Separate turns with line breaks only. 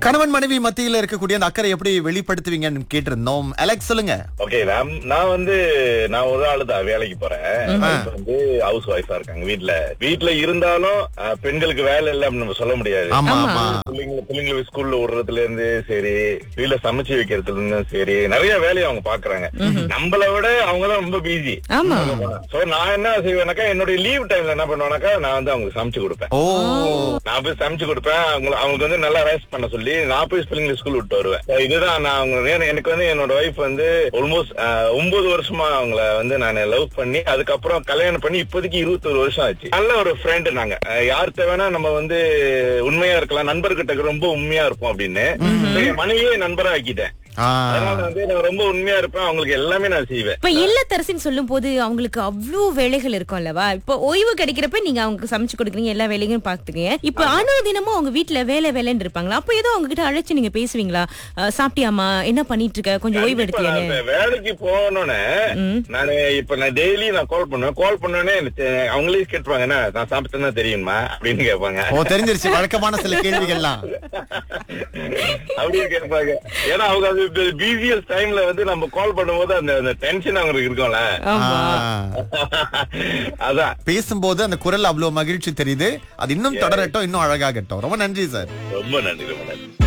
கணவன் மனைவி மத்தியில இருக்கக்கூடிய அந்த அக்கறை எப்படி வெளிப்படுத்துவீங்கன்னு கேட்டிருந்தோம் அலெக்ஸ் சொல்லுங்க
ஓகே நான் நான் வந்து நான் ஒரு ஆளு தான் வேலைக்கு போறேன் இப்ப வந்து ஹவுஸ் ஒய்ஃபா இருக்காங்க வீட்ல வீட்ல இருந்தாலும் அஹ், பெண்களுக்கு வேலை இல்ல அப்படின்னு நம்ம சொல்ல முடியாது
ஆமா ஆமா
பிள்ளைங்களை பிள்ளைங்களை ஸ்கூல்ல விடுறதுல இருந்து சரி வீட்ல சமைச்சு வைக்கிறதுல இருந்து சரி நிறைய வேலையை அவங்க பாக்குறாங்க நம்மள விட அவங்க தான் ரொம்ப பிஸி
ஆமா
சோ நான் என்ன செய்வேனாக்கா என்னுடைய லீவ் டைம்ல என்ன பண்ணுவேனாக்கா நான் வந்து அவங்களுக்கு சமைச்சு கொடுப்பேன்
ஓ
நான் போய் சமைச்சு கொடுப்பேன் அவங்க அவங்களுக்கு வந்து நல்லா ரெஸ்ட் பண்ண சொல்லி நான் போய் பிள்ளைங்களை ஸ்கூல் விட்டு வருவேன் So இதுதான் நான் அவங்க ஏன்னா எனக்கு வந்து என்னோட ஒய்ஃப் வந்து ஆல்மோஸ்ட் ஒன்பது வருஷமா அவங்கள வந்து நான் லவ் பண்ணி அதுக்கப்புறம் கல்யாணம் பண்ணி இப்போதைக்கு இருபத்தொரு வருஷம் ஆச்சு நல்ல ஒரு ஃப்ரெண்ட் நாங்க அஹ் யார்கிட்ட வேணா நம்ம வந்து உண்மையா இருக்கலாம் நண்பர்கிட்ட ரொம்ப உண்மையா இருப்போம் அப்படின்னு So என் மனைவியே நண்பரா ஆக்கிட்டேன்
ஆ.
அதனால வந்து நான் ரொம்ப உண்மையா இருப்பேன் அவங்களுக்கு எல்லாமே நான் செய்வேன்
இப்ப இல்லத்தரசின்னு சொல்லும் போது அவங்களுக்கு அவ்வளவு வேலைகள் இருக்கும் அல்லவா இப்ப ஓய்வு கிடைக்கிறப்ப நீங்க அவங்க சமைச்சு கொடுக்குறீங்க எல்லா வேலையும் பாத்துக்கீங்க இப்ப அனுதினமும் அவங்க வீட்டுல வேலை வேலைன்னு இருப்பாங்களா அப்ப ஏதோ அவங்க கிட்ட அழைச்சு நீங்க பேசுவீங்களா அஹ், சாப்பிட்டியாம்மா என்ன பண்ணிட்டு இருக்க கொஞ்சம் ஓய்வு
கண்டிப்பா நான்
எடுத்தியான்னு
இப்ப வேலைக்கு போனோன்னே நானு இப்ப நான் டெய்லி நான் கால் பண்ணுவேன் கால் பண்ணோடனே எனக்கு அவங்களே கேட்டுருவாங்க என்ன நான் சாப்பிட்டேன்னா தெரியுமா அப்படின்னு கேட்பாங்க
ஓ தெரிஞ்சிருச்சு வழக்கமான சில கேள்விகள்லாம்
அப்படின்னு கேட்பாங்க ஏன்னா அவங்க அது பிசிஎஸ் டைம்ல வந்து நம்ம கால் பண்ணும்போது அந்த அந்த டென்ஷன் அவங்களுக்கு இருக்கும்ல
ஆமா
ஆ.
அதான்
பேசும்போது அந்த குரல் அவ்வளவு மகிழ்ச்சி தெரியுது அது இன்னும் தொடரட்டும் இன்னும் அழகாகட்டும் ரொம்ப நன்றி சார்
ரொம்ப நன்றி ரொம்ப நன்றி